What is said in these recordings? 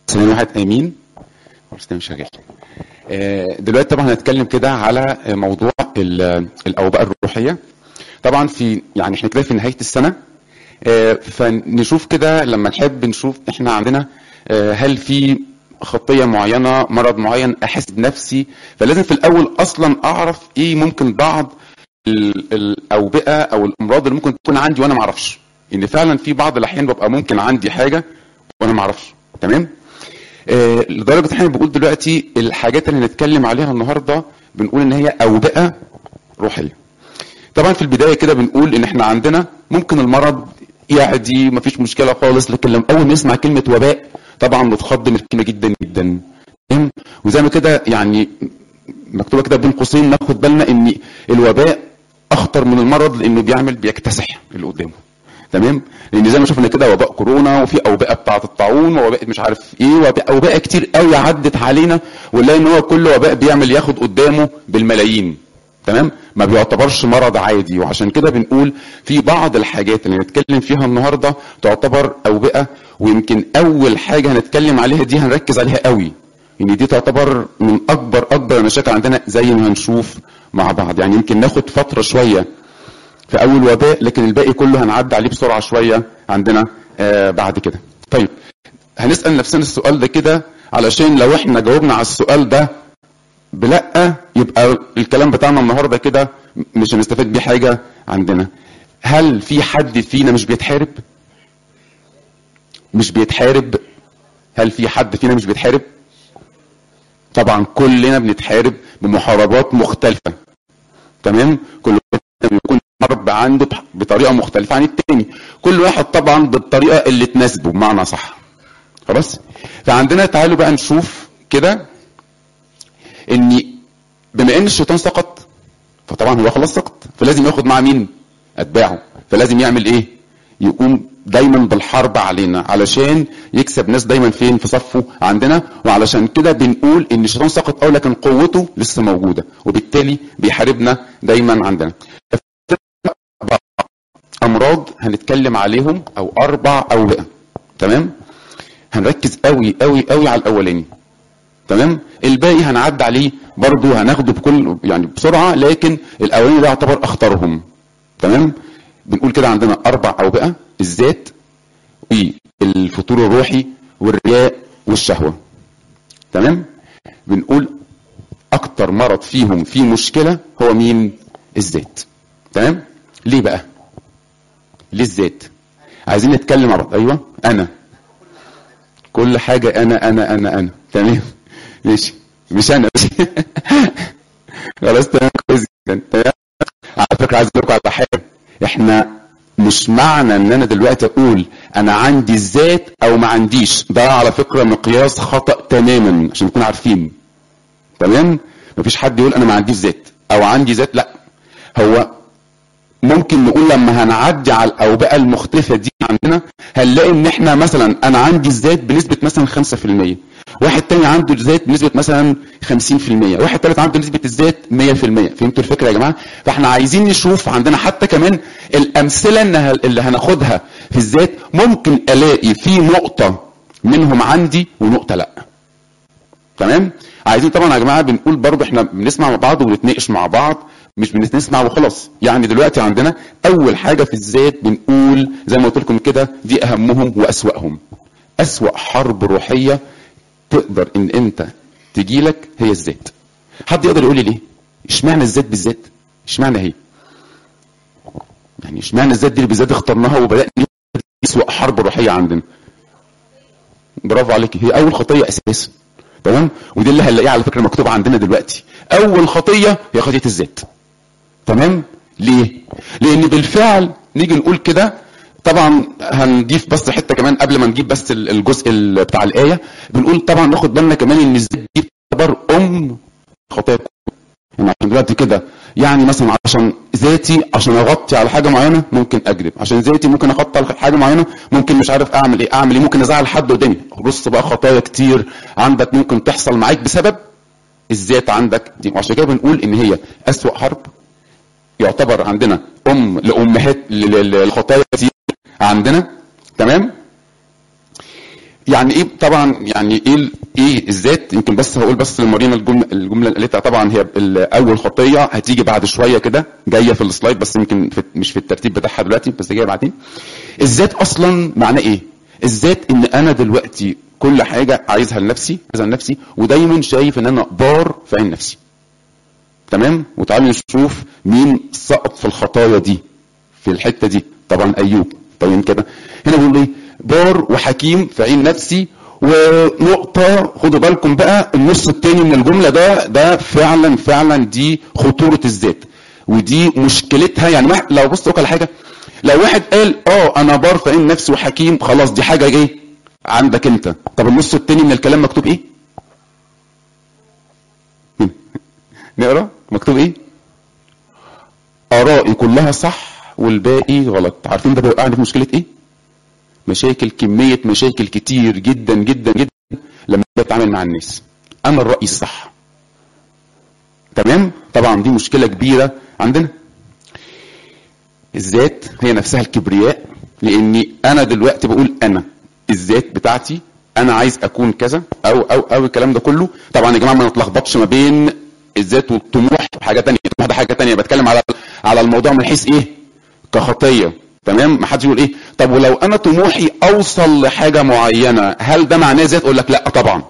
ثانية واحد امين مش شغال آه، دلوقتي طبعا هنتكلم كده على موضوع ال- الاوبئه الروحيه طبعا في يعني احنا كده في نهايه السنه آه، فنشوف كده لما نحب نشوف احنا عندنا آه، هل في خطيه معينه مرض معين احس بنفسي فلازم في الاول اصلا اعرف ايه ممكن بعض ال- الاوبئه او الامراض اللي ممكن تكون عندي وانا ما اعرفش ان فعلا في بعض الاحيان ببقى ممكن عندي حاجه وانا ما اعرفش تمام آه، لدرجه ان احنا بنقول دلوقتي الحاجات اللي هنتكلم عليها النهارده بنقول ان هي اوبئه روحيه طبعا في البدايه كده بنقول ان احنا عندنا ممكن المرض يعدي مفيش مشكله خالص لكن لما اول ما نسمع كلمه وباء طبعا نتخض من الكلمه جدا جدا تمام؟ وزي ما كده يعني مكتوبه كده بين قوسين ناخد بالنا ان الوباء اخطر من المرض لانه بيعمل بيكتسح اللي قدامه تمام لان زي ما شفنا كده وباء كورونا وفي اوبئه بتاعه الطاعون ووباء مش عارف ايه وباء اوبئه كتير قوي عدت علينا ونلاقي ان هو كل وباء بيعمل ياخد قدامه بالملايين تمام ما بيعتبرش مرض عادي وعشان كده بنقول في بعض الحاجات اللي هنتكلم فيها النهارده تعتبر اوبئه ويمكن اول حاجه هنتكلم عليها دي هنركز عليها قوي ان دي تعتبر من اكبر اكبر المشاكل عندنا زي ما هنشوف مع بعض يعني يمكن ناخد فتره شويه في اول وباء لكن الباقي كله هنعدي عليه بسرعه شويه عندنا آه بعد كده طيب هنسال نفسنا السؤال ده كده علشان لو احنا جاوبنا على السؤال ده بلا يبقى الكلام بتاعنا النهارده كده مش هنستفاد بيه حاجه عندنا هل في حد فينا مش بيتحارب مش بيتحارب هل في حد فينا مش بيتحارب طبعا كلنا بنتحارب بمحاربات مختلفه تمام كل واحد بيكون حرب عنده بح- بطريقه مختلفه عن التاني كل واحد طبعا بالطريقه اللي تناسبه بمعنى صح خلاص فعندنا تعالوا بقى نشوف كده ان بما ان الشيطان سقط فطبعا هو خلاص سقط فلازم ياخد معاه مين اتباعه فلازم يعمل ايه يقوم دايما بالحرب علينا علشان يكسب ناس دايما فين في صفه عندنا وعلشان كده بنقول ان الشيطان سقط اه لكن قوته لسه موجوده وبالتالي بيحاربنا دايما عندنا أربع امراض هنتكلم عليهم او اربع اوبئه تمام هنركز قوي قوي قوي على الاولاني تمام الباقي هنعدي عليه برضو هناخده بكل يعني بسرعه لكن الاولاني ده يعتبر اخطرهم تمام بنقول كده عندنا اربع اوبئه الذات والفتور الروحي والرياء والشهوه تمام بنقول اكتر مرض فيهم فيه مشكله هو مين الذات تمام ليه بقى ليه الذات عايزين نتكلم على ايوه انا كل حاجه انا انا انا انا تمام ماشي مش انا خلاص تمام كويس جدا تمام على فكره عايز اقول لكم على حاجه احنا مش معنى ان انا دلوقتي اقول انا عندي الذات او ما عنديش ده على فكره مقياس خطا تماما عشان نكون عارفين تمام مفيش حد يقول انا ما عنديش ذات او عندي ذات لا هو ممكن نقول لما هنعدي على الاوبئه المختلفه دي عندنا هنلاقي ان احنا مثلا انا عندي الذات بنسبه مثلا 5% واحد تاني عنده الذات بنسبه مثلا 50% واحد تالت عنده نسبه الذات 100% فهمتوا الفكره يا جماعه فاحنا عايزين نشوف عندنا حتى كمان الامثله إنها- اللي هناخدها في الذات ممكن الاقي في نقطه منهم عندي ونقطه لا تمام عايزين طبعا يا جماعه بنقول برضه احنا بنسمع مع بعض ونتناقش مع بعض مش بنسمع وخلاص يعني دلوقتي عندنا اول حاجه في الذات بنقول زي ما قلت لكم كده دي اهمهم واسواهم اسوا حرب روحيه تقدر ان انت تجيلك هي الذات حد يقدر يقول لي ليه اشمعنى الذات بالذات اشمعنى هي يعني اشمعنى الذات دي اللي بالذات اخترناها وبدانا اسوا حرب روحيه عندنا برافو عليك هي اول خطيه اساسا تمام ودي اللي هنلاقيها على فكره مكتوبه عندنا دلوقتي اول خطيه هي خطيه الذات تمام ليه لان بالفعل نيجي نقول كده طبعا هنضيف بس حته كمان قبل ما نجيب بس ال- الجزء ال- بتاع الايه بنقول طبعا ناخد بالنا كمان ان الذات دي تعتبر ام خطايا يعني عشان دلوقتي كده يعني مثلا عشان ذاتي عشان اغطي على حاجه معينه ممكن اكذب عشان ذاتي ممكن اغطي على حاجه معينه ممكن مش عارف اعمل ايه اعمل ايه ممكن ازعل حد قدامي بص بقى خطايا كتير عندك ممكن تحصل معاك بسبب الذات عندك دي وعشان كده بنقول ان هي اسوأ حرب يعتبر عندنا ام لامهات ل- ل- للخطايا كتير عندنا تمام يعني ايه طبعا يعني ايه ال- ايه الذات يمكن بس هقول بس لمريم الجمله الجمله اللي قالتها طبعا هي ال- اول خطيه هتيجي بعد شويه كده جايه في السلايد بس يمكن في مش في الترتيب بتاعها دلوقتي بس جايه بعدين الذات اصلا معناه ايه الذات ان انا دلوقتي كل حاجه عايزها لنفسي عايزها لنفسي ودايما شايف ان انا بار في عين نفسي تمام وتعالوا نشوف مين سقط في الخطايا دي في الحته دي طبعا ايوب طيب كده هنا بيقول ايه بار وحكيم في عين نفسي ونقطة خدوا بالكم بقى النص التاني من الجملة ده ده فعلا فعلا دي خطورة الذات ودي مشكلتها يعني واحد- لو بص على حاجة لو واحد قال اه انا بار في عين نفسي وحكيم خلاص دي حاجة ايه عندك انت طب النص التاني من الكلام مكتوب ايه نقرا مكتوب ايه ارائي كلها صح والباقي غلط عارفين ده بيوقعني في مشكله ايه مشاكل كميه مشاكل كتير جدا جدا جدا لما بتعامل مع الناس انا الراي الصح تمام طبعا دي مشكله كبيره عندنا الذات هي نفسها الكبرياء لاني انا دلوقتي بقول انا الذات بتاعتي انا عايز اكون كذا او او او الكلام ده كله طبعا يا جماعه ما نتلخبطش ما بين الذات والطموح حاجه تانية الطموح ده حاجه تانية بتكلم على على الموضوع من حيث ايه كخطيه تمام ما حدش يقول ايه طب ولو انا طموحي اوصل لحاجه معينه هل ده معناه ذات اقول لك لا طبعا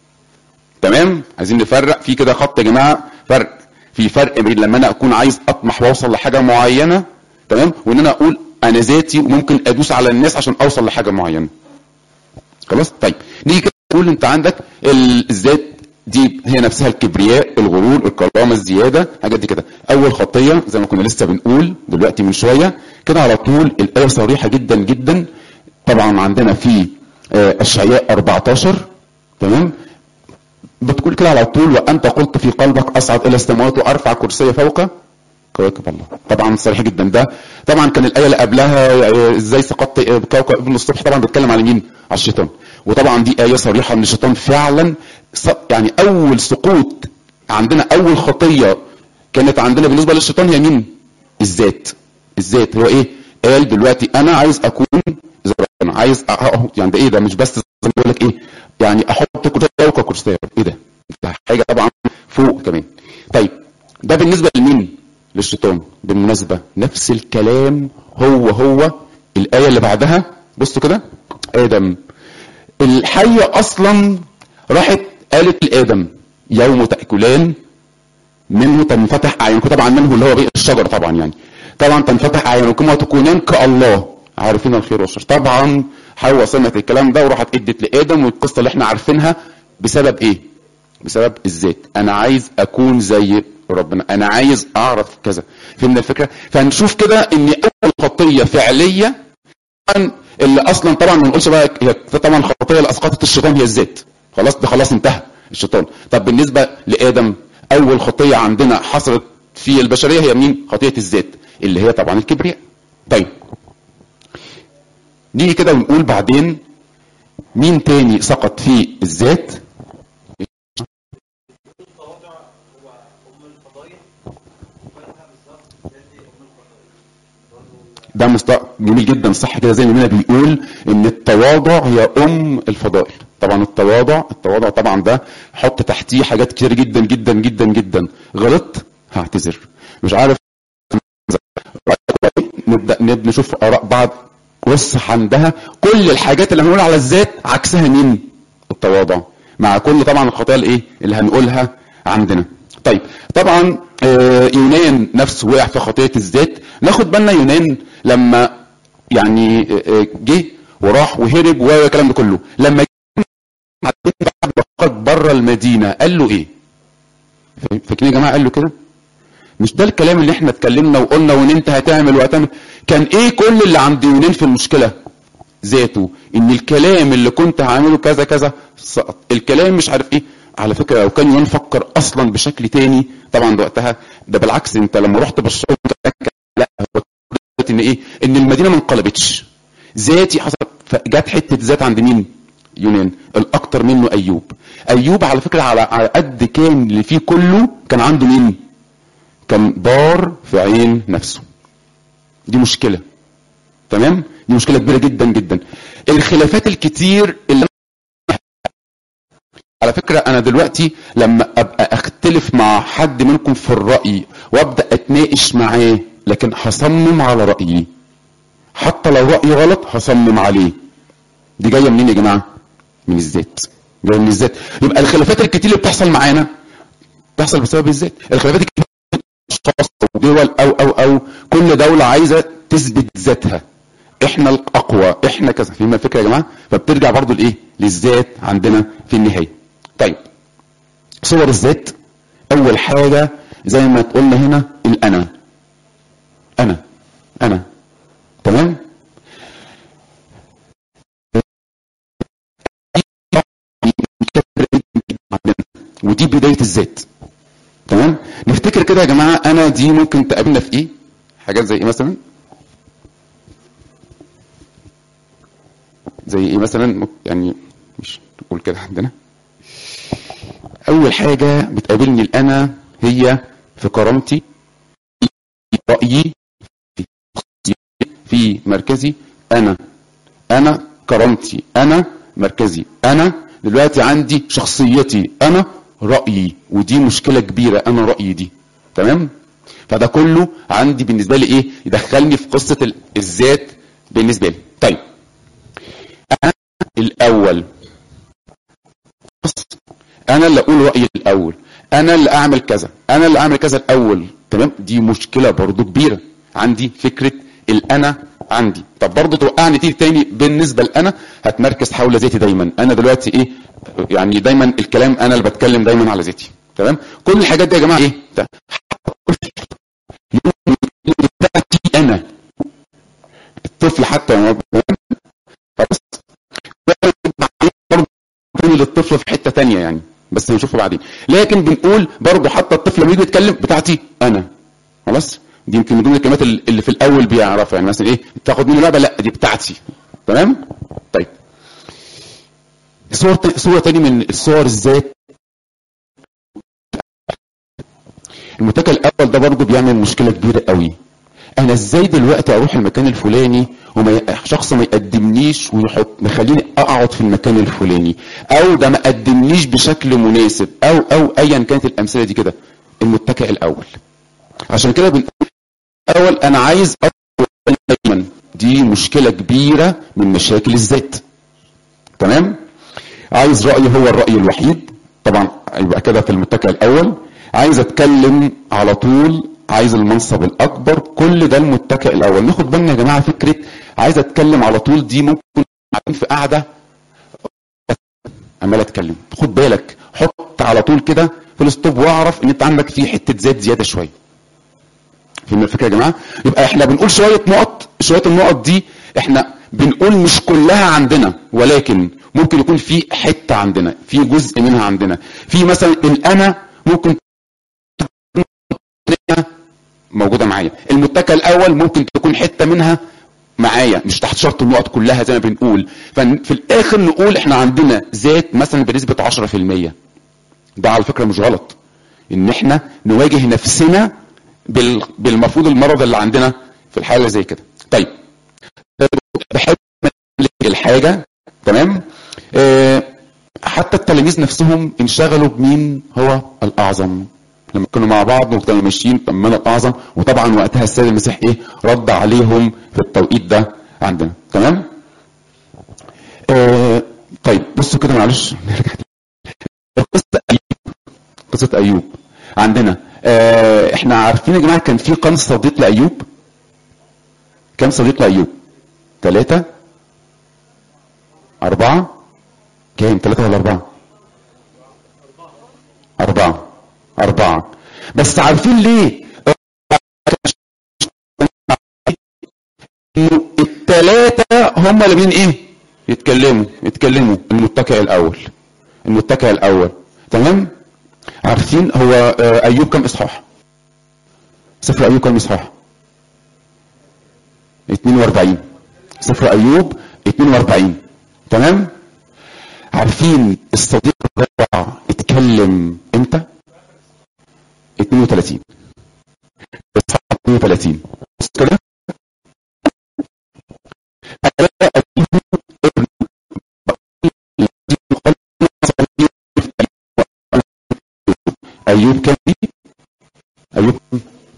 تمام عايزين نفرق في كده خط يا جماعه فرق في فرق بين لما انا اكون عايز اطمح واوصل لحاجه معينه تمام وان انا اقول انا ذاتي وممكن ادوس على الناس عشان اوصل لحاجه معينه خلاص طيب نيجي كده نقول انت عندك ال- الذات دي هي نفسها الكبرياء الغرور الكرامه الزياده حاجات دي كده اول خطيه زي ما كنا لسه بنقول دلوقتي من شويه كده على طول الايه صريحه جدا جدا طبعا عندنا في آه، اشعياء 14 تمام بتقول كده على طول وانت قلت في قلبك اصعد الى السماوات وارفع كرسي فوق كواكب الله طبعا صريح جدا ده طبعا كان الايه اللي قبلها آه، ازاي سقطت آه، بكوكب ابن الصبح طبعا بتتكلم على مين على الشيطان وطبعا دي ايه صريحه ان الشيطان فعلا س- يعني اول سقوط عندنا اول خطيه كانت عندنا بالنسبه للشيطان هي مين الذات الذات هو ايه قال دلوقتي انا عايز اكون زي ربنا عايز أ- أ- يعني ده ايه ده مش بس زي ما بقول لك ايه يعني احط كرسي فوق كرسي ايه ده ده حاجه طبعا فوق كمان طيب ده بالنسبه لمين للشيطان بالمناسبه نفس الكلام هو هو الايه اللي بعدها بصوا كده ادم الحيه اصلا راحت قالت لادم يوم تاكلان منه تنفتح اعينكم طبعا منه اللي هو بيئة الشجر طبعا يعني طبعا تنفتح اعينكم وتكونان كالله عارفين الخير والشر طبعا حواء سمعت الكلام ده وراحت ادت لادم والقصه اللي احنا عارفينها بسبب ايه بسبب الذات انا عايز اكون زي ربنا انا عايز اعرف كذا فهمنا الفكره فهنشوف كده ان اول خطيه فعليه طبعاً اللي اصلا طبعا ما نقولش بقى هي طبعا الخطيه اللي اسقطت الشيطان هي الذات خلاص ده خلاص انتهى الشيطان طب بالنسبه لادم اول خطيه عندنا حصلت في البشريه هي مين خطيه الذات اللي هي طبعا الكبرياء طيب نيجي كده ونقول بعدين مين تاني سقط في الذات التواضع هو ام الفضائل وبالها بالظبط زي ام الفضائل ده مصداق جميل جدا صح كده زي ما مينا بيقول ان التواضع هي ام الفضائل طبعا التواضع التواضع طبعا ده حط تحتيه حاجات كتير جدا جدا جدا جدا غلط هعتذر مش عارف نبدا نبدا نشوف اراء بعض بص عندها كل الحاجات اللي هنقول على الذات عكسها مين التواضع مع كل طبعا الخطايا الايه اللي هنقولها عندنا طيب طبعا آه، يونان نفسه وقع في خطيه الذات ناخد بالنا يونان لما يعني آه، آه، جه وراح وهرب والكلام ده كله لما جه بعد وقت بره المدينه قال له ايه فاكرين يا جماعه قال له كده مش ده الكلام اللي احنا اتكلمنا وقلنا وان انت هتعمل وهتعمل كان ايه كل اللي عند يونان في المشكله ذاته ان الكلام اللي كنت هعمله كذا كذا سقط الكلام مش عارف ايه على فكره لو كان يونان فكر اصلا بشكل تاني طبعا ده وقتها ده بالعكس انت لما رحت بشرت لا هو ان ايه ان المدينه ما انقلبتش ذاتي حصل فجت حته ذات عند مين يونان الاكتر منه ايوب ايوب على فكره على على قد كان اللي فيه كله كان عنده مين كان بار في عين نفسه دي مشكله تمام دي مشكله كبيره جدا جدا الخلافات الكتير اللي على فكرة أنا دلوقتي لما أبقى أختلف مع حد منكم في الرأي وأبدأ أتناقش معاه لكن هصمم على رأيي حتى لو رأيي غلط هصمم عليه دي جاية منين يا جماعة؟ من الذات جاية من الذات يبقى الخلافات الكتير اللي بتحصل معانا بتحصل بسبب الذات الخلافات الكتير اشخاص او دول او او او كل دولة عايزة تثبت ذاتها احنا الاقوى احنا كذا فاهمين الفكره يا جماعه فبترجع برضو لايه للذات عندنا في النهايه طيب صور الذات اول حاجه زي ما قلنا هنا الانا انا انا تمام ودي بدايه الذات تمام نفتكر كده يا جماعه انا دي ممكن تقابلنا في ايه حاجات زي ايه مثلا زي ايه مثلا يعني مش نقول كده عندنا اول حاجه بتقابلني الانا هي في كرامتي في رايي في شخصيتي، في مركزي انا انا كرامتي انا مركزي انا دلوقتي عندي شخصيتي انا رايي ودي مشكله كبيره انا رايي دي تمام فده كله عندي بالنسبه لي ايه يدخلني في قصه ال- الذات بالنسبه لي طيب انا الاول بص، انا اللي اقول رايي الاول انا اللي اعمل كذا انا اللي اعمل كذا الاول تمام دي مشكله برضو كبيره عندي فكره الانا عندي طب برضو توقعني تيجي تاني بالنسبه لانا هتمركز حول ذاتي دايما انا دلوقتي ايه يعني دايما الكلام انا اللي بتكلم دايما على ذاتي تمام كل الحاجات دي يا جماعه ايه ده بتاعتي انا الطفل حتى لما بيبقى- خلاص برضه بنقول للطفل في حته تانية يعني بس هنشوفه بعدين لكن بنقول برضه حتى الطفل لما يجي يتكلم بتاعتي انا خلاص دي يمكن من ضمن الكلمات اللي اللي في الاول بيعرفها يعني مثلا ايه تاخد مني لعبه لا دي بتاعتي تمام طيب صور ت- صوره تاني من الصور الذات المتكل الاول ده برضه بيعمل مشكله كبيره قوي انا ازاي دلوقتي اروح المكان الفلاني وما ي- شخص ما يقدمنيش ويحط مخليني اقعد في المكان الفلاني او ده ما قدمنيش بشكل مناسب او او ايا كانت الامثله دي كده المتكئ الاول عشان كده بنقول اول انا عايز أفضل دايما دي مشكله كبيره من مشاكل الذات تمام عايز رايي هو الراي الوحيد طبعا يبقى كده في المتكئ الاول عايز اتكلم على طول عايز المنصب الاكبر كل ده المتكئ الاول ناخد بالنا يا جماعه فكره عايز اتكلم على طول دي ممكن قاعدين في قاعده عمال اتكلم خد بالك حط على طول كده في الستوب واعرف ان انت عندك في حته زيت زياده شويه فهمنا الفكره يا جماعه يبقى احنا بنقول شويه نقط شويه النقط دي احنا بنقول مش كلها عندنا ولكن ممكن يكون في حته عندنا في جزء منها عندنا في مثلا الانا ممكن تكون موجوده معايا المتكئ الاول ممكن تكون حته منها معايا مش تحت شرط النقط كلها زي ما بنقول ففي الاخر نقول احنا عندنا ذات مثلا بنسبه 10% ده على فكره مش غلط ان احنا نواجه نفسنا بال... بالمفروض المرض اللي عندنا في الحاله زي كده طيب بحب الحاجه تمام آه حتى التلاميذ نفسهم انشغلوا بمين هو الاعظم لما كانوا مع بعض وكانوا ماشيين طب من الاعظم وطبعا وقتها السيد المسيح ايه رد عليهم في التوقيت ده عندنا تمام آه طيب بصوا كده معلش نرجع تاني. قصه ايوب قصه ايوب عندنا آه احنا عارفين يا جماعه كان في كم صديق لايوب كم صديق لايوب ثلاثة أربعة كام ثلاثة ولا أربعة أربعة أربعة بس عارفين ليه إنه الثلاثة هم اللي مين إيه يتكلموا يتكلموا المتكئ الأول المتكئ الأول تمام عارفين هو آه، أيوب كم إصحاح سفر أيوب كم إصحاح 42 سفر أيوب 42 تمام عارفين الصديق الرابع اتكلم امتى 32 اصحاح 32 بص كده ألا أجيب ابن الذي قال ايوب كام دي ايوب كام؟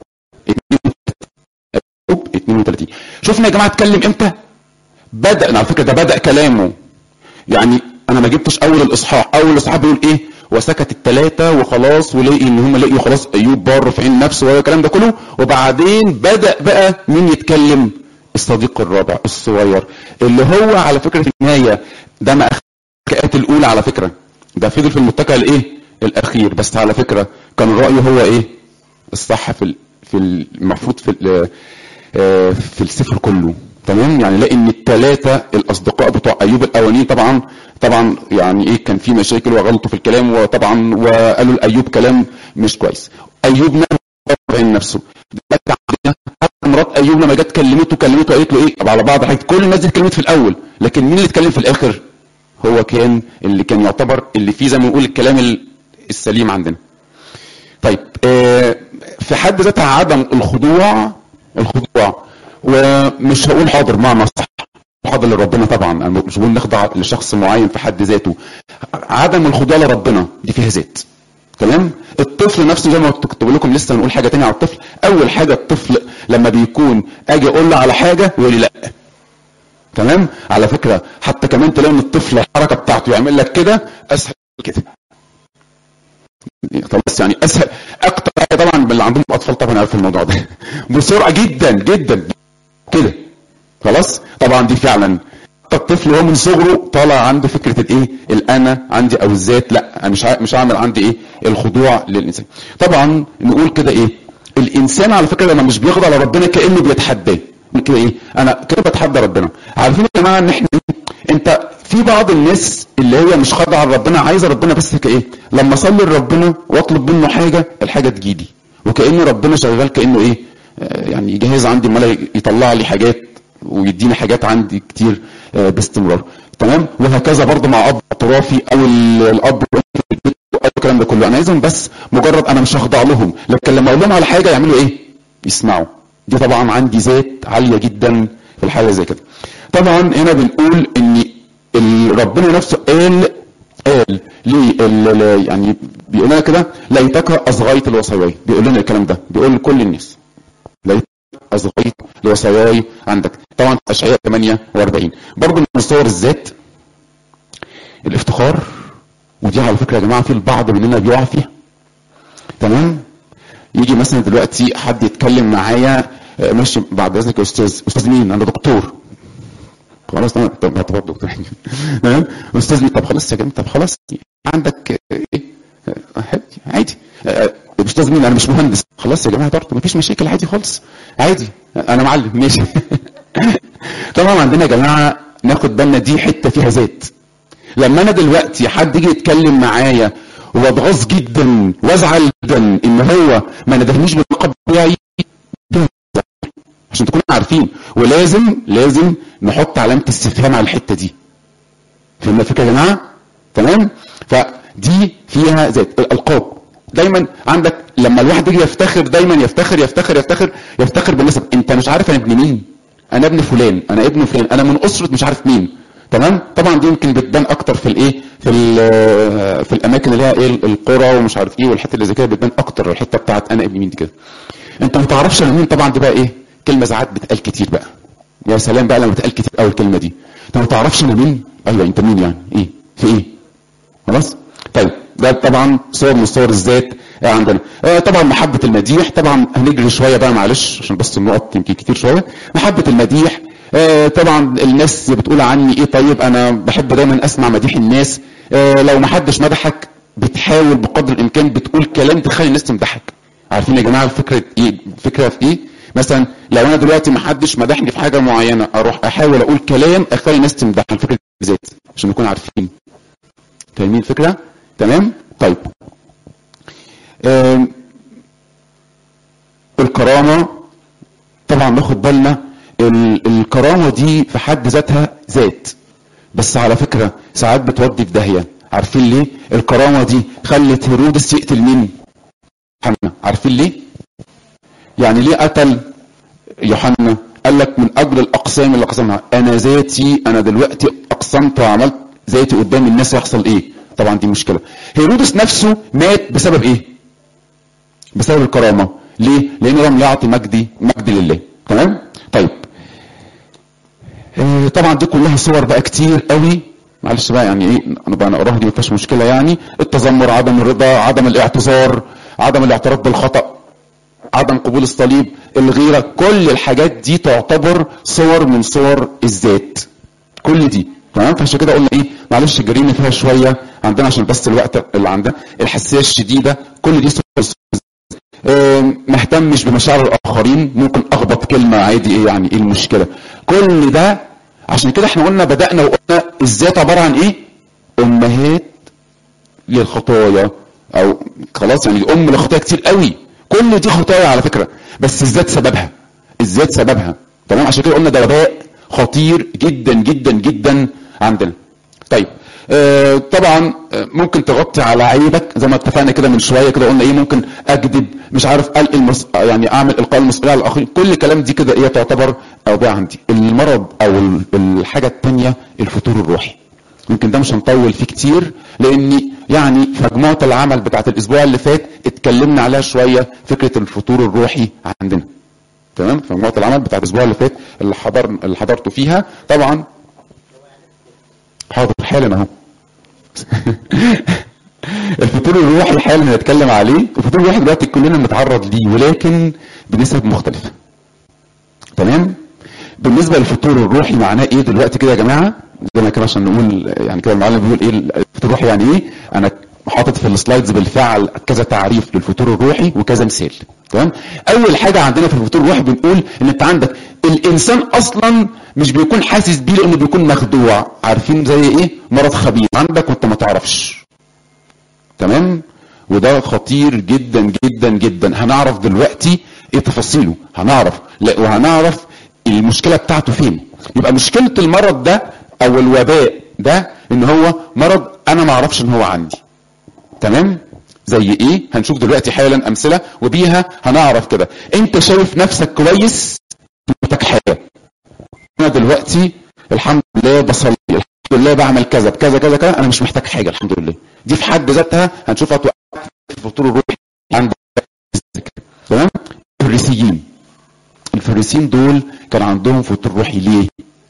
32 ايوب 32 شفنا يا جماعه اتكلم امتى بدا على فكره ده بدا كلامه يعني انا ما جبتش اول الاصحاح اول الاصحاح بيقول ايه وسكت الثلاثه وخلاص ولقي ان هم لقيوا خلاص ايوب بار في عين نفسه والكلام ده كله وبعدين بدا بقى مين يتكلم الصديق الرابع الصغير اللي هو على فكره في النهايه ده ما الكائنات الاولى على فكره ده فضل في المتكئ الايه الاخير بس على فكره كان رايه هو ايه الصح في ال- في المفروض في ال- آه، في السفر كله تمام يعني لاقي ان الثلاثه الاصدقاء بتوع ايوب الاولانيين طبعا طبعا يعني ايه كان في مشاكل وغلطوا في الكلام وطبعا وقالوا لايوب كلام مش كويس ايوب نام عين نفسه دلوقتي عندنا حتى مرات ايوب لما جت كلمته كلمته قالت له ايه طب على بعض حاجات كل الناس دي اتكلمت في الاول لكن مين اللي اتكلم في الاخر هو كان اللي كان يعتبر اللي فيه زي ما نقول الكلام ال- السليم عندنا طيب آه، في حد ذاتها عدم الخضوع الخضوع ومش هقول حاضر معنى صح حاضر لربنا طبعا انا مش بقول نخضع لشخص معين في حد ذاته عدم الخضوع لربنا دي فيها ذات تمام الطفل نفسه زي ما كنت بقول لكم لسه هنقول حاجه تانية على الطفل اول حاجه الطفل لما بيكون اجي اقول له على حاجه يقول لي لا تمام على فكره حتى كمان تلاقي ان الطفل الحركه بتاعته يعمل لك كده اسهل كده خلاص يعني اسهل اكتر حاجه طبعا اللي عندهم اطفال طبعا عارف الموضوع ده بسرعه جدا جدا كده خلاص طبعا دي فعلا الطفل هو من صغره طالع عنده فكره الايه الانا عندي او الذات لا انا مش ع- مش هعمل عندي ايه الخضوع للانسان طبعا نقول كده ايه الانسان على فكره لما مش بيخضع لربنا كانه بيتحداه كده ايه انا كده بتحدى ربنا عارفين يا جماعه ان احنا انت في بعض الناس اللي هي مش خاضعه لربنا عايزه ربنا بس كايه لما اصلي لربنا واطلب منه حاجه الحاجه تجيلي وكان ربنا شغال كانه ايه آه، يعني جاهز عندي امال يطلع لي حاجات ويديني حاجات عندي كتير آه، باستمرار تمام وهكذا برضه مع اب اعترافي او ال- الاب والأم في البيت او الكلام ده كله انا عايزهم بس مجرد انا مش هخضع لهم لكن لما اقول لهم على حاجه يعملوا ايه يسمعوا دي طبعا عندي ذات عاليه جدا في الحاله زي كده طبعا هنا بنقول ان ال- ربنا نفسه قال قال ليه ال- ال- يعني بيقول لنا كده ليتك اصغيت الوصايا بيقول لنا الكلام ده بيقول لكل الناس ليتك اصغيت لوصاياي عندك طبعا اشعياء 48 برضه من صور الذات الافتخار ودي على فكره يا جماعه في البعض مننا بيقع فيها تمام يجي مثلا دلوقتي حد يتكلم معايا آه، ماشي بعد اذنك يا استاذ استاذ مين انا دكتور خلاص تمام طب اعتبر دكتور تمام استاذ مين طب خلاص يا جماعه طب خلاص عندك آه، ايه آه، عادي عادي آه، استاذ مين انا مش مهندس خلاص يا جماعه برضه مفيش مشاكل عادي خالص عادي انا معلم ماشي طبعا عندنا يا جماعه ناخد بالنا دي حته فيها ذات لما انا دلوقتي حد يجي يتكلم معايا واتغاظ جدا وازعل جدا ان هو ما ندهنيش باللقب بتاعي ده عشان تكونوا عارفين ولازم لازم نحط علامه استفهام على الحته دي فهمنا الفكره يا جماعه تمام فدي فيها ذات الالقاب دايما عندك لما الواحد يجي يفتخر دايما يفتخر يفتخر يفتخر يفتخر بالنسب انت مش عارف انا ابن مين انا ابن فلان انا ابن فلان انا من اسره مش عارف مين تمام طبعا دي يمكن بتبان اكتر في الايه في ال- في الاماكن اللي هي ايه القرى ومش عارف ايه والحته اللي زي كده بتبان اكتر الحته بتاعت انا ابن مين دي كده انت ما تعرفش انا مين طبعا دي بقى ايه كلمه ساعات بتقال كتير بقى يا سلام بقى لما بتقال كتير قوي الكلمه دي انت ما تعرفش انا مين ايوه انت مين يعني ايه في ايه خلاص طيب ده طبعا صور من صور الذات آه، عندنا آه، طبعا محبة المديح طبعا هنجري شوية بقى معلش عشان بس النقط يمكن كتير شوية محبة المديح آه، طبعا الناس بتقول عني ايه طيب انا بحب دايما اسمع مديح الناس آه، لو محدش مدحك بتحاول بقدر الامكان بتقول كلام تخلي الناس تمدحك عارفين يا جماعه الفكره ايه الفكره في ايه مثلا لو انا دلوقتي محدش مدحني في حاجه معينه اروح احاول اقول كلام اخلي الناس تمدحني الفكره دي ذات عشان نكون عارفين فاهمين الفكره تمام طيب آم، الكرامه طبعا ناخد بالنا ال- الكرامه دي في حد ذاتها ذات بس على فكره ساعات بتودي في داهيه عارفين ليه الكرامه دي خلت هيرودس يقتل مين يوحنا عارفين ليه يعني ليه قتل يوحنا قال لك من اجل الاقسام اللي قسمها انا ذاتي انا دلوقتي اقسمت وعملت ذاتي قدام الناس يحصل ايه طبعا دي مشكله هيرودس نفسه مات بسبب ايه بسبب الكرامه ليه لانه لم يعطي مجدي مجد لله تمام طيب آه، طبعا دي كلها صور بقى كتير قوي معلش بقى يعني ايه انا بقى اقراها دي مفيش مشكله يعني التذمر عدم الرضا عدم الاعتذار عدم الاعتراف بالخطا عدم قبول الصليب الغيره كل الحاجات دي تعتبر صور من صور الذات كل دي تمام فعشان كده قلنا ايه معلش جرينا فيها شويه عندنا عشان بس الوقت اللي عندنا الحساسيه الشديده كل دي صور آه، ما اهتمش بمشاعر الاخرين ممكن اخبط كلمه عادي ايه يعني ايه المشكله كل ده عشان كده احنا قلنا بدانا وقلنا الذات عباره عن ايه امهات للخطايا او خلاص يعني دي ام لخطايا كتير قوي كل دي خطايا على فكره بس الذات سببها الذات سببها تمام عشان كده قلنا ده وباء خطير جدا جدا جدا عندنا طيب آه طبعا آه، ممكن تغطي على عيبك زي ما اتفقنا كده من شويه كده قلنا ايه ممكن اكذب مش عارف القي المس... يعني اعمل القاء المسؤوليه على الاخرين كل الكلام دي كده ايه تعتبر اوبئه عندي المرض او ال- الحاجه الثانيه الفتور الروحي يمكن ده مش هنطول فيه كتير لاني يعني في مجموعه العمل بتاعت الاسبوع اللي فات اتكلمنا عليها شويه فكره الفتور الروحي عندنا تمام في مجموعه العمل بتاعت الاسبوع اللي فات اللي حضر اللي حضرته فيها طبعا حاضر حالا اهو الفتور الروحي حالا هنتكلم عليه الفتور الروحي دلوقتي كلنا بنتعرض ليه ولكن بنسب مختلفه تمام بالنسبه للفتور الروحي معناه ايه دلوقتي كده يا جماعه زي ما كده عشان نقول يعني كده المعلم بيقول ايه الفتور الروحي يعني ايه انا حاطط في السلايدز بالفعل كذا تعريف للفتور الروحي وكذا مثال تمام اول حاجه عندنا في الفتور الروحي بنقول ان انت عندك الانسان اصلا مش بيكون حاسس بيه لانه بيكون مخدوع عارفين زي ايه مرض خبيث عندك وانت ما تعرفش تمام وده خطير جدا جدا جدا هنعرف دلوقتي ايه تفاصيله هنعرف لا وهنعرف المشكله بتاعته فين يبقى مشكله المرض ده او الوباء ده ان هو مرض انا ما اعرفش ان هو عندي تمام زي ايه هنشوف دلوقتي حالا امثله وبيها هنعرف كده انت شايف نفسك كويس محتاج حاجه انا دلوقتي الحمد لله بصلي الحمد لله بعمل كذا بكذا كذا كذا انا مش محتاج حاجه الحمد لله دي في حد ذاتها هنشوفها توقف في الفطور الروحي عند تمام الفريسيين الفريسيين دول كان عندهم فطور روحي ليه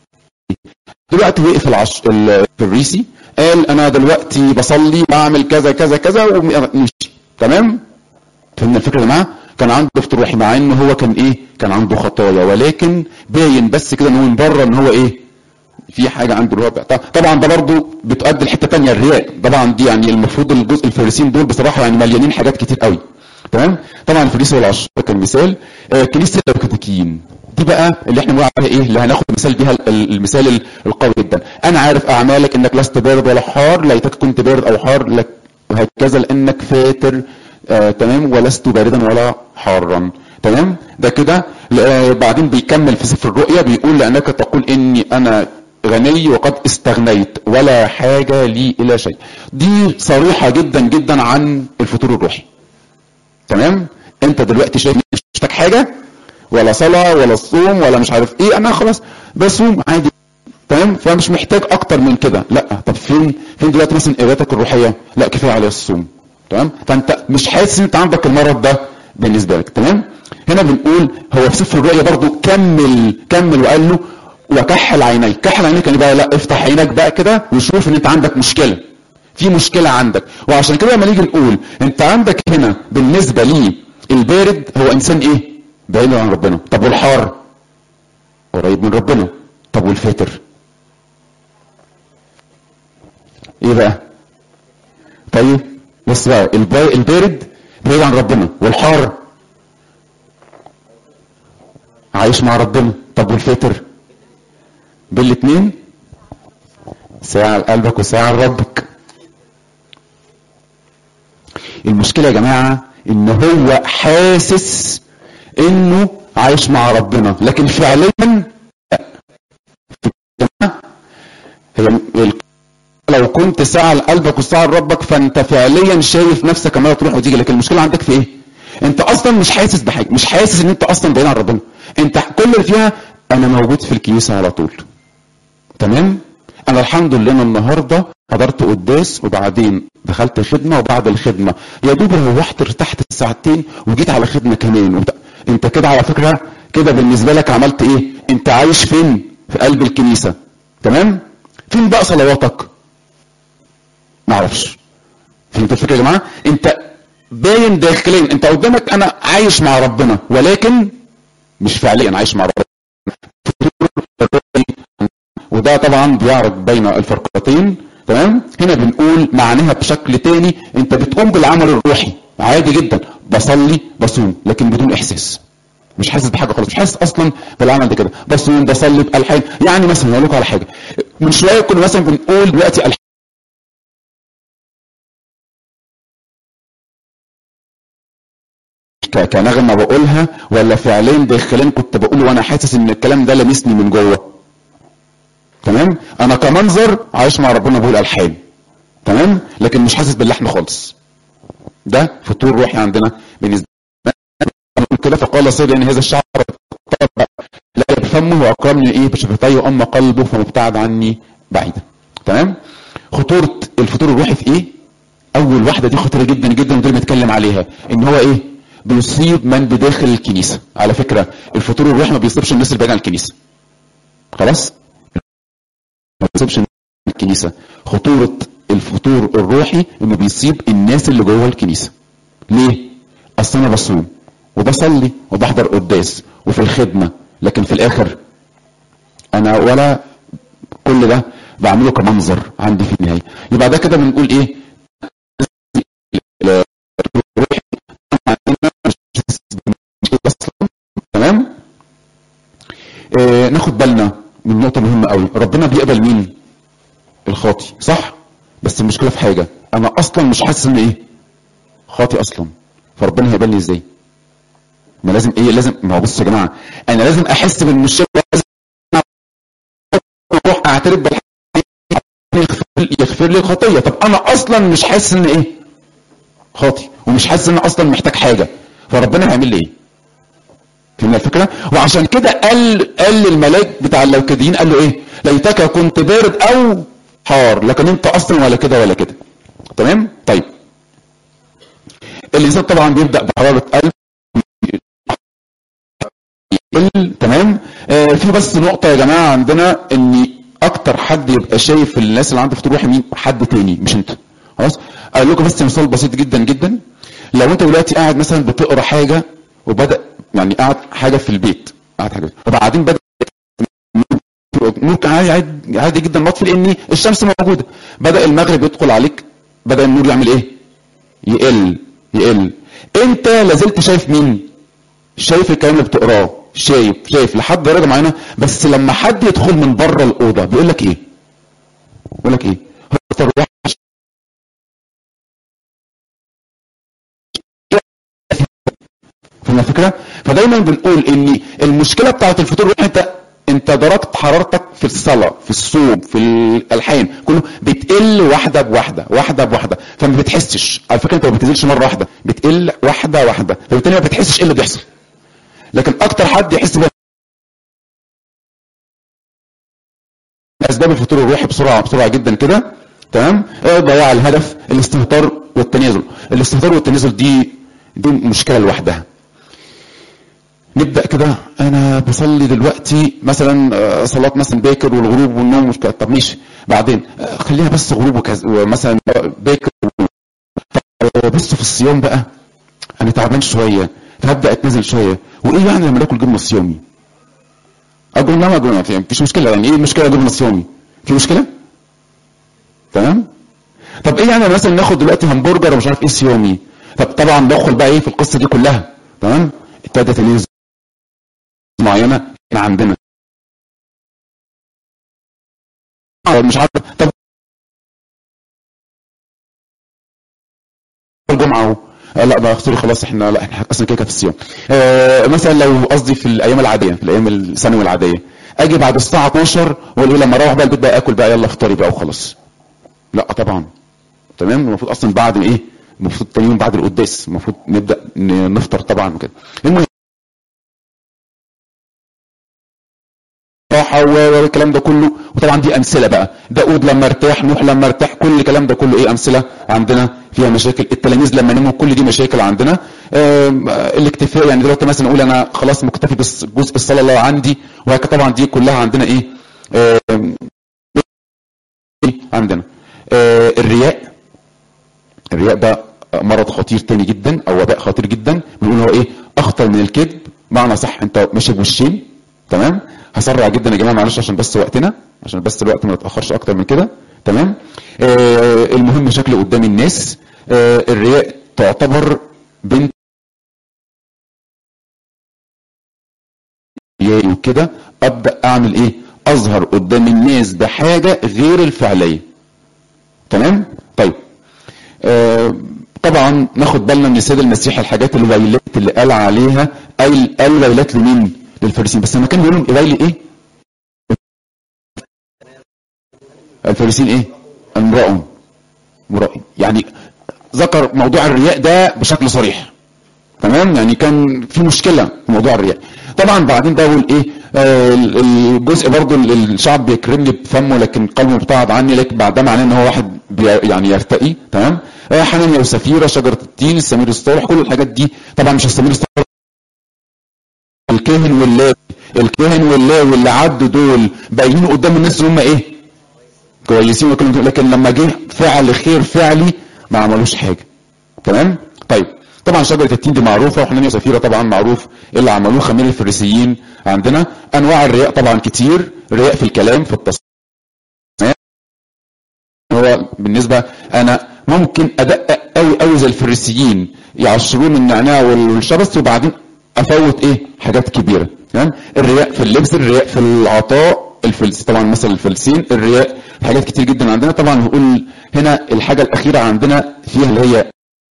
دلوقتي وقف العش... الفريسي قال انا دلوقتي بصلي بعمل كذا كذا كذا ومشي تمام فهمنا الفكره يا جماعه كان عنده فطور روحي مع ان هو كان ايه كان عنده خطايا ولكن باين بس كده ان هو من بره ان هو ايه في حاجه عنده اللي هو بتاع- طبعا ده برضه بتؤدي لحته تانية الرياء طبعا دي يعني المفروض الجزء الفريسيين دول بصراحه يعني مليانين حاجات كتير قوي تمام طبعا الفريسي والعشر كان مثال آه، كنيسه الكتاكيين دي بقى اللي احنا بنقول عليها ايه اللي هناخد مثال بيها ال- المثال ال- القوي جدا انا عارف اعمالك انك لست بارد ولا حار ليتك كنت بارد او حار لك وهكذا لانك فاتر آه تمام ولست باردا ولا حارا تمام ده كده آه بعدين بيكمل في سفر الرؤيا بيقول لانك تقول اني انا غني وقد استغنيت ولا حاجه لي الى شيء دي صريحه جدا جدا عن الفتور الروحي تمام انت دلوقتي شايف إنك مش محتاج حاجه ولا صلاه ولا الصوم ولا مش عارف ايه انا خلاص بصوم عادي تمام فمش محتاج اكتر من كده لا طب فين فين دلوقتي مثلا قراءتك الروحيه لا كفايه على الصوم تمام فانت مش حاسس ان انت عندك المرض ده بالنسبه لك تمام هنا بنقول هو في سفر الرؤيا برضو كمل كمل وقال له وكحل عينيك كحل عينيك يعني بقى لا افتح عينك بقى كده وشوف ان انت عندك مشكله في مشكله عندك وعشان كده لما نيجي نقول انت عندك هنا بالنسبه لي البارد هو انسان ايه بعيد عن ربنا طب والحار قريب من ربنا طب والفاتر ايه بقى طيب بص بقى البا- البارد بعيد عن ربنا والحار عايش مع ربنا طب والفاتر بالاثنين ساعة لقلبك وساعة لربك المشكلة يا جماعة ان هو حاسس انه عايش مع ربنا لكن فعليا لا. هي ال- لو كنت ساعة لقلبك وساعة لربك فانت فعليا شايف نفسك عمال تروح وتيجي لكن المشكلة عندك في ايه؟ انت اصلا مش حاسس بحاجة مش حاسس ان انت اصلا بعيد عن ربنا انت كل اللي فيها انا موجود في الكنيسة على طول تمام؟ انا الحمد لله انا النهارده حضرت قداس وبعدين دخلت خدمه وبعد الخدمه يا دوب روحت ارتحت الساعتين وجيت على خدمه كمان وانت انت كده على فكره كده بالنسبه لك عملت ايه انت عايش فين في قلب الكنيسه تمام فين بقى صلواتك ما اعرفش فهمت الفكره يا جماعه انت باين داخليا انت قدامك انا عايش مع ربنا ولكن مش فعليا عايش مع ربنا وده طبعا بيعرض بين الفرقتين تمام هنا بنقول معناها بشكل تاني انت بتقوم بالعمل الروحي عادي جدا بصلي بصوم لكن بدون احساس مش حاسس بحاجه خالص مش حاسس اصلا بالعمل ده كده بصوم بصلي بالحان يعني مثلا اقول لكم على حاجه من شويه كنا مثلا بنقول دلوقتي الحان ك- كنغمه بقولها ولا فعليا داخليا كنت بقوله وانا حاسس ان الكلام ده لمسني من جوه تمام انا كمنظر عايش مع ربنا بقول الحان تمام لكن مش حاسس باللحن خالص ده فطور روحي عندنا بالنسبه لنا كده فقال سيد ان هذا الشعب طلب لا بفمه واكرمني ايه بشفتيه واما قلبه فمبتعد عني بعيدا تمام خطوره الفطور الروحي في ايه اول واحده دي خطيره جدا جدا ودي اللي بنتكلم عليها ان هو ايه بيصيب من بداخل الكنيسه على فكره الفطور الروحي ما بيصيبش الناس اللي بعيده عن الكنيسه خلاص ما بيصيبش الكنيسه خطوره الفطور الروحي انه بيصيب الناس اللي جوه الكنيسه ليه اصل انا بصوم وبصلي وبحضر قداس وفي الخدمه لكن في الاخر انا ولا كل ده بعمله كمنظر عندي في النهايه يبقى ده كده بنقول ايه الروحي عندنا مش حاسس بالمشكلة اصلا تمام آه ناخد بالنا من نقطه مهمه قوي ربنا بيقبل مين الخاطي صح بس المشكله في حاجه انا اصلا مش حاسس ان ايه خاطي اصلا فربنا هيقبلني ازاي ما لازم ايه لازم ما هو بصوا يا جماعه انا لازم احس بالمشكله لازم اروح اعترف بالحاجة يغفر يغفر لي الخطيه طب انا اصلا مش حاسس ان ايه خاطي ومش حاسس ان أنا اصلا محتاج حاجه فربنا هيعمل لي ايه فهمنا الفكره وعشان كده قال قال للملاك بتاع اللوكديين قال له ايه ليتك كنت بارد او حار لكن انت اصلا ولا كده ولا كده تمام طيب الانسان طبعا بيبدا بحراره قلب يقل تمام آه في بس نقطه يا جماعه عندنا ان اكتر حد يبقى شايف الناس اللي عنده فتور روحي مين حد تاني مش انت خلاص اقول لكم بس مثال بسيط جدا جدا لو انت دلوقتي قاعد مثلا بتقرا حاجه وبدا يعني قاعد حاجه في البيت قاعد حاجه وبعدين بدا ممكن عادي عادي, عادي جدا مطفي لان الشمس موجوده بدا المغرب يدخل عليك بدا النور يعمل ايه يقل يقل انت لازلت شايف مين شايف الكلام اللي بتقراه شايف شايف لحد درجه معينه بس لما حد يدخل من بره الاوضه بيقول لك ايه بيقول لك ايه هو الروح فاهم الفكره فدايما بنقول ان المشكله بتاعت الفطور الروحي انت انت درجه حرارتك في الصلاه في الصوم في الالحان كله بتقل واحده بواحده واحده بواحده فما بتحسش على فكره انت ما بتنزلش مره واحده بتقل واحده واحده فبالتالي ما بتحسش ايه اللي بيحصل لكن اكتر حد يحس بقى اسباب الفطور الروحي بسرعه بسرعه جدا كده تمام ضياع الهدف الاستهتار والتنازل الاستهتار والتنازل دي دي مشكله لوحدها نبدا كده انا بصلي دلوقتي مثلا آه، صلاه مثلا باكر والغروب والنوم مش كده. طب ماشي بعدين آه، خليها بس غروب وكذا ومثلا باكر آه، بص في الصيام بقى انا تعبان شويه فهبدا اتنزل شويه وايه يعني لما ناكل جبنه صيامي اقول لا ما اقول ما في- مفيش مشكله يعني ايه المشكله جبنه صيامي في مشكله تمام طب ايه يعني مثلا ناخد دلوقتي همبرجر ومش عارف ايه صيامي طب طبعا ندخل بقى ايه في القصه دي كلها تمام ابتدت تمييز معينه من عندنا آه، مش عارف طب الجمعه اهو آه، لا ده سوري خلاص احنا لا احنا اصلا كده كده في الصيام آه مثلا لو قصدي في الايام العاديه في الايام الثانوي العاديه اجي بعد الساعه 12 واقول لما اروح بقى البيت بقى اكل بقى يلا افطري بقى وخلاص لا طبعا تمام المفروض اصلا بعد ايه المفروض تاني يوم بعد القداس المفروض نبدا ن- نفطر طبعا وكده المهم راحه و- والكلام ده كله وطبعا طبعا دي امثله بقى داود لما ارتاح نوح لما ارتاح كل الكلام ده كله ايه امثله عندنا فيها مشاكل التلاميذ لما نموا كل دي مشاكل عندنا آم، آه، الاكتفاء يعني دلوقتي مثلا نقول انا خلاص مكتفي بس جزء الصلاه اللي هو عندي وهكذا طبعا دي كلها عندنا ايه آم، عندنا آه، الرياء الرياء ده مرض خطير تاني جدا او وباء خطير جدا بنقول هو ايه اخطر من الكذب معنى صح انت ماشي بوشين تمام هسرع جدا يا جماعه معلش عشان بس وقتنا عشان بس الوقت ما يتاخرش اكتر من كده تمام آه المهم شكله قدام الناس آه الرياء تعتبر بنت ريائي وكده ابدا اعمل ايه اظهر قدام الناس بحاجه غير الفعليه تمام طيب آه طبعا ناخد بالنا من السيد المسيح الحاجات الويلات اللي قال عليها قال قال ويلات لمين للفارسيين بس لما كان بيقول لهم ويل ايه الفارسيين ايه امرأ امرأ يعني ذكر موضوع الرياء ده بشكل صريح تمام يعني كان في مشكله في موضوع الرياء طبعا بعدين ده يقول ايه آه الجزء برضو الشعب بيكرمني بفمه لكن قلبه مبتعد عني لكن بعد ده معناه ان هو واحد بي يعني يرتقي تمام آه حنانيا وسفيره شجره التين السمير الصالح كل الحاجات دي طبعا مش السمير الصالح الكاهن واللاوي الكاهن واللاوي اللي عدوا دول باينين قدام الناس ان هم ايه كويسين وكلهم دول لكن لما جه فعل خير فعلي ما عملوش حاجه تمام طيب طبعا شجره التين دي معروفه وحنانيا وسفيره طبعا معروف اللي عملوه خمير الفريسيين عندنا انواع الرياء طبعا كتير رياء في الكلام في التصريح هو بالنسبه انا ممكن ادقق قوي قوي زي الفريسيين يعشرون النعناع والشبس وبعدين افوت ايه حاجات كبيره تمام الرياء في اللبس الرياء في العطاء الفلس طبعا مثل الفلسين الرياء حاجات كتير جدا عندنا طبعا نقول هنا الحاجه الاخيره عندنا فيها اللي هي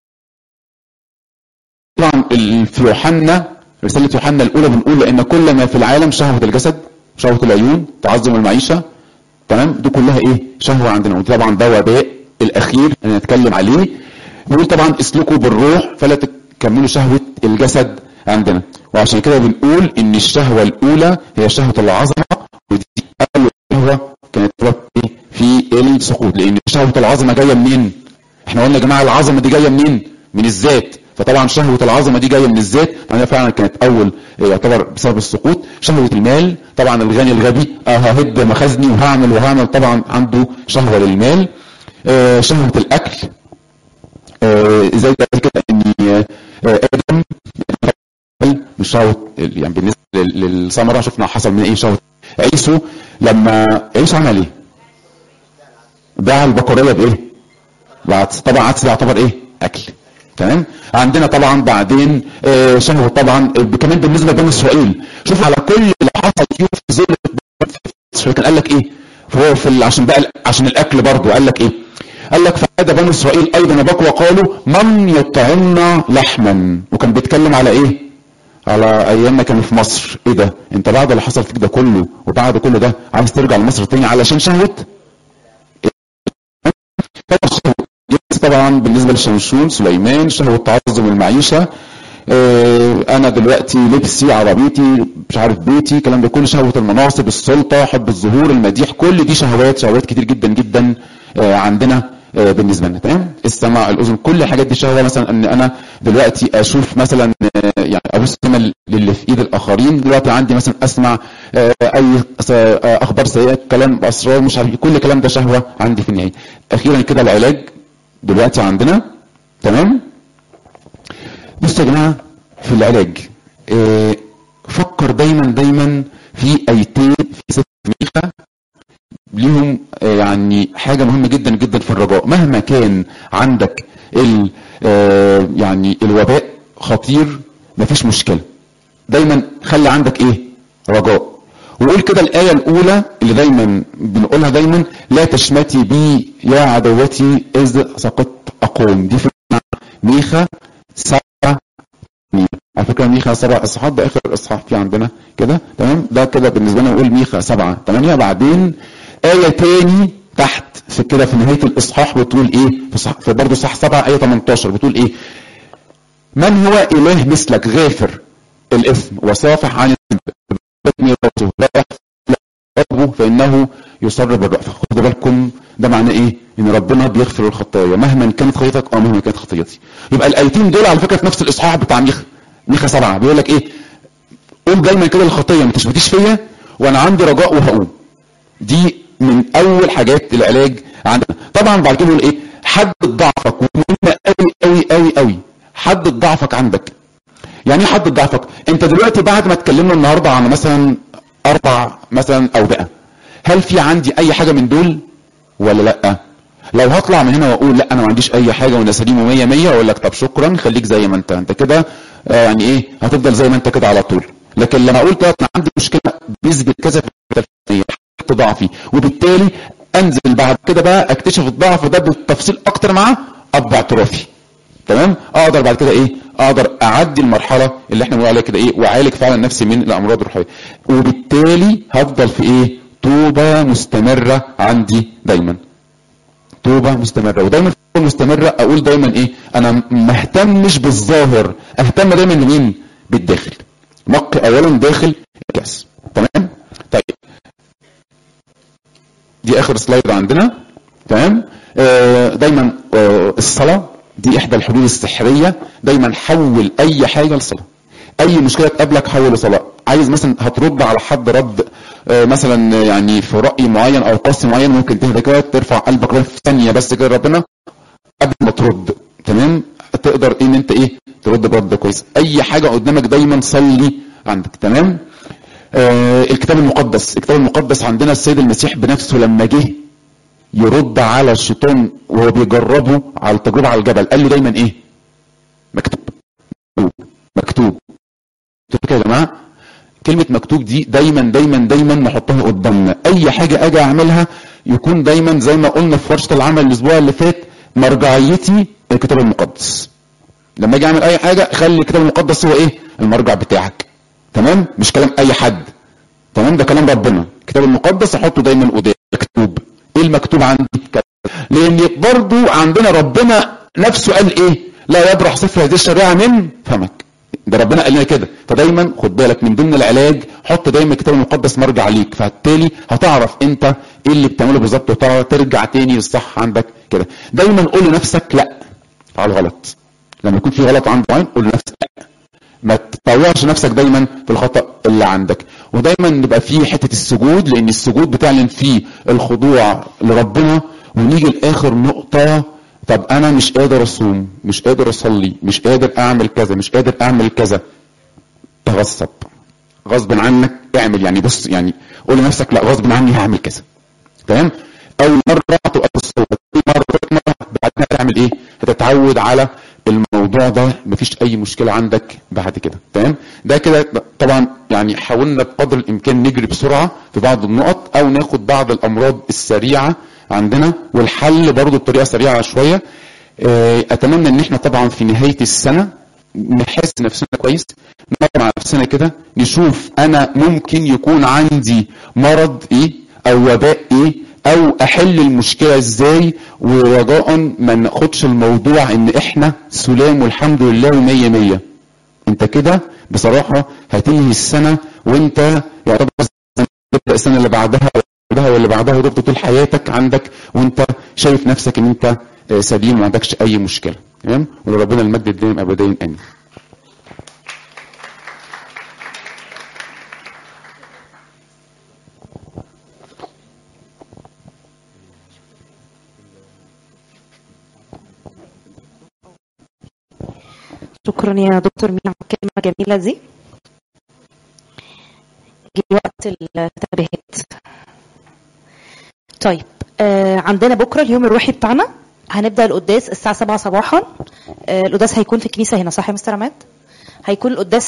طبعا في يوحنا رساله يوحنا الاولى بنقول لان كل ما في العالم شهوه الجسد شهوه العيون تعظم المعيشه تمام دي كلها ايه شهوه عندنا ودي طبعا ده وباء الاخير اللي نتكلم عليه بنقول طبعا اسلكوا بالروح فلا تكملوا شهوه الجسد عندنا وعشان كده بنقول ان الشهوه الاولى هي شهوه العظمه ودي اول شهوه كانت ايه في السقوط لان شهوه العظمه جايه منين احنا قلنا يا جماعه العظمه دي جايه منين من الذات فطبعا شهوة العظمة دي جاية من الذات أنا فعلا كانت أول يعتبر بسبب السقوط شهوة المال طبعا الغني الغبي آه ههد مخازني وهعمل وهعمل طبعا عنده شهوة للمال آه شهوة الأكل آه زي كده إن آدم مش شهوة يعني بالنسبة للثمرة شفنا حصل من إيه شهوة عيسو لما عيسو عمل إيه؟ باع البقرية بإيه؟ بعدس طبعا عدس يعتبر إيه؟ أكل تمام عندنا طبعا بعدين آه شهوه طبعا كمان بالنسبه لبني اسرائيل شوف على كل اللي حصل فيهم في ظل كان قال لك ايه فهو في عشان بقى عشان الاكل برضه قال لك ايه قال لك فعاد بني اسرائيل ايضا بقوا وقالوا من يطعمنا لحما وكان بيتكلم على ايه على ايام ما كانوا في مصر ايه ده انت بعد اللي حصل فيك ده كله وبعد كل ده عايز ترجع لمصر تاني علشان شهوه طبعا بالنسبه لشمشون سليمان شهوه تعظم المعيشه اه انا دلوقتي لبسي عربيتي مش عارف بيتي الكلام ده كله شهوه المناصب السلطه حب الظهور المديح كل دي شهوات شهوات كتير جدا جدا اه عندنا اه بالنسبه لنا تمام السمع الاذن كل الحاجات دي شهوه مثلا ان انا دلوقتي اشوف مثلا يعني ابص للي في ايد الاخرين دلوقتي عندي مثلا اسمع اي اخبار سيئه كلام اسرار مش عارف كل الكلام ده شهوه عندي في النهايه اخيرا كده العلاج دلوقتي عندنا تمام بصوا يا جماعه في العلاج إيه فكر دايما دايما في ايتين في ست ميخا ليهم إيه يعني حاجه مهمه جدا جدا في الرجاء مهما كان عندك ال إيه يعني الوباء خطير مفيش مشكله دايما خلي عندك ايه رجاء وقول كده الآية الأولى اللي دايما بنقولها دايما لا تشمتي بي يا عدوتي إذ سقطت أقوم دي في ميخا سبعة على فكرة ميخا سبع إصحاحات ده آخر إصحاح في عندنا كده تمام ده كده بالنسبة لنا نقول ميخا سبعة تمانية بعدين آية تاني تحت في كده في نهاية الإصحاح بتقول إيه في, صح في برضه صح سبعة آية 18 بتقول إيه من هو إله مثلك غافر الإثم وصافح عن ميراثه لا ربه فإنه يصر بالرأفة خدوا بالكم ده معناه ايه ان ربنا بيغفر الخطايا مهما كانت خطيتك او مهما كانت خطيتي يبقى الايتين دول على فكره في نفس الاصحاح بتاع ميخا ميخا سبعه بيقول لك ايه قول دايما كده الخطيه ما تشمتيش فيا وانا عندي رجاء وهقوم دي من اول حاجات العلاج عندنا طبعا بعد كده بيقول ايه حدد ضعفك ومهمه قوي قوي قوي قوي حدد ضعفك عندك يعني ايه حدد ضعفك انت دلوقتي بعد ما اتكلمنا النهارده عن مثلا اربع مثلا اوبئه هل في عندي اي حاجه من دول ولا لا لو هطلع من هنا واقول لا انا ما عنديش اي حاجه وانا سليم و100 100 اقول لك طب شكرا خليك زي ما انت انت كده آه يعني ايه هتفضل زي ما انت كده على طول لكن لما اقول لك انا عندي مشكله بيثبت كذا في التلفزيون ضعفي وبالتالي انزل بعد كده بقى اكتشف الضعف ده بالتفصيل اكتر مع اب اعترافي تمام اقدر بعد كده ايه اقدر اعدي المرحله اللي احنا بنقول عليها كده ايه واعالج فعلا نفسي من الامراض الروحيه وبالتالي هفضل في ايه توبه مستمره عندي دايما توبه مستمره ودايما توبه مستمره اقول دايما ايه انا ما اهتمش بالظاهر اهتم دايما لمين بالداخل نقي اولا داخل الكاس تمام طيب دي اخر سلايد عندنا تمام آه دايما آه الصلاه دي احدى الحلول السحريه دايما حول اي حاجه لصلاه اي مشكله تقابلك حول لصلاه عايز مثلا هترد على حد رد آه مثلا يعني في راي معين او قصد معين ممكن تهدى كده ترفع قلبك كده في ثانيه بس كده ربنا قبل ما ترد تمام تقدر ان انت ايه ترد برد كويس اي حاجه قدامك دايما صلي عندك تمام آه الكتاب المقدس الكتاب المقدس عندنا السيد المسيح بنفسه لما جه يرد على الشيطان وهو بيجربه على التجربه على الجبل قال له دايما ايه مكتوب مكتوب مكتوب كده يا جماعه كلمه مكتوب دي دايما دايما دايما نحطها قدامنا اي حاجه اجي اعملها يكون دايما زي ما قلنا في ورشه العمل الاسبوع اللي فات مرجعيتي الكتاب المقدس لما اجي اعمل اي حاجه خلي الكتاب المقدس هو ايه المرجع بتاعك تمام مش كلام اي حد تمام ده كلام ربنا الكتاب المقدس احطه دايما قدام مكتوب ايه المكتوب عندي لان برضو عندنا ربنا نفسه قال ايه لا يبرح سفر هذه الشريعه من فمك ده ربنا قال لنا كده فدايما خد بالك من ضمن العلاج حط دايما الكتاب المقدس مرجع ليك فبالتالي هتعرف انت ايه اللي بتعمله بالظبط وتعرف ترجع تاني للصح عندك كده دايما قول لنفسك لا على الغلط لما يكون في غلط عند معين قول لنفسك لا ما تطوعش نفسك دايما في الخطا اللي عندك ودايما نبقى في حته السجود لان السجود بتعلن فيه الخضوع لربنا ونيجي لاخر نقطه طب انا مش قادر اصوم مش قادر اصلي مش قادر اعمل كذا مش قادر اعمل كذا تغصب غصب عنك اعمل يعني بص يعني قول لنفسك لا غصب عني هعمل كذا تمام اول مره تبقى الصوت مره مره بعدها تعمل ايه هتتعود على الموضوع ده مفيش اي مشكله عندك بعد كده تمام ده كده طبعا يعني حاولنا بقدر الامكان نجري بسرعه في بعض النقط او ناخد بعض الامراض السريعه عندنا والحل برضه بطريقه سريعه شويه اتمنى ان احنا طبعا في نهايه السنه نحس نفسنا كويس نقعد مع نفسنا كده نشوف انا ممكن يكون عندي مرض ايه او وباء ايه او احل المشكله ازاي ورجاء ما ناخدش الموضوع ان احنا سلام والحمد لله ومية مية انت كده بصراحه هتنهي السنه وانت يعتبر تبدا السنه اللي بعدها بعدها واللي بعدها وتفضل طول حياتك عندك وانت شايف نفسك ان انت سليم وما عندكش اي مشكله تمام ولربنا المجد الدائم ابديا امين شكرا يا دكتور مين على الكلمة الجميلة دي جه وقت التنبيهات طيب آه عندنا بكرة اليوم الروحي بتاعنا هنبدأ القداس الساعة 7 صباحا آه القداس هيكون في الكنيسة هنا صح يا مستر عماد؟ هيكون القداس